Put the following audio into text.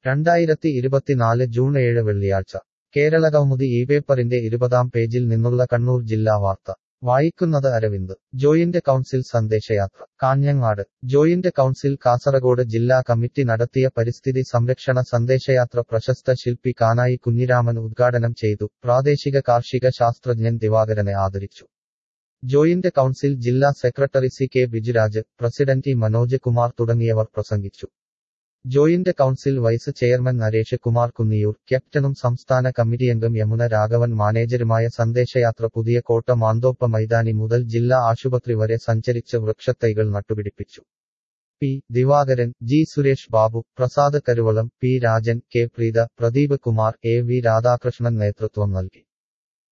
രണ്ടായിരത്തി ഇരുപത്തിനാല് ജൂൺ ഏഴ് വെള്ളിയാഴ്ച കേരളകൗമുദി ഈ പേപ്പറിന്റെ ഇരുപതാം പേജിൽ നിന്നുള്ള കണ്ണൂർ ജില്ലാ വാർത്ത വായിക്കുന്നത് അരവിന്ദ് ജോയിന്റ് കൗൺസിൽ സന്ദേശയാത്ര കാഞ്ഞങ്ങാട് ജോയിന്റ് കൗൺസിൽ കാസർഗോഡ് ജില്ലാ കമ്മിറ്റി നടത്തിയ പരിസ്ഥിതി സംരക്ഷണ സന്ദേശയാത്ര പ്രശസ്ത ശില്പി കാനായി കുഞ്ഞിരാമൻ ഉദ്ഘാടനം ചെയ്തു പ്രാദേശിക കാർഷിക ശാസ്ത്രജ്ഞൻ ദിവാകരനെ ആദരിച്ചു ജോയിന്റ് കൗൺസിൽ ജില്ലാ secretary C K Bijuraj president E Manoj Kumar തുടങ്ങിയവർ പ്രസംഗിച്ചു joint council vice chairman Naresh Kumar Kunniyoor ക്യാപ്റ്റനും സംസ്ഥാന കമ്മിറ്റിയംഗം യമുന രാഘവൻ മാനേജരുമായ സന്ദേശയാത്ര പുതിയ കോട്ട മാന്തോപ്പ മൈതാനി മുതൽ ജില്ലാ ആശുപത്രി വരെ സഞ്ചരിച്ച് വൃക്ഷത്തൈകൾ നട്ടുപിടിപ്പിച്ചു P Divakaran G Suresh Babu Prasad Karuvalam P Rajan K Preetha Pradeep Kumar A V Radhakrishnan നേതൃത്വം നൽകി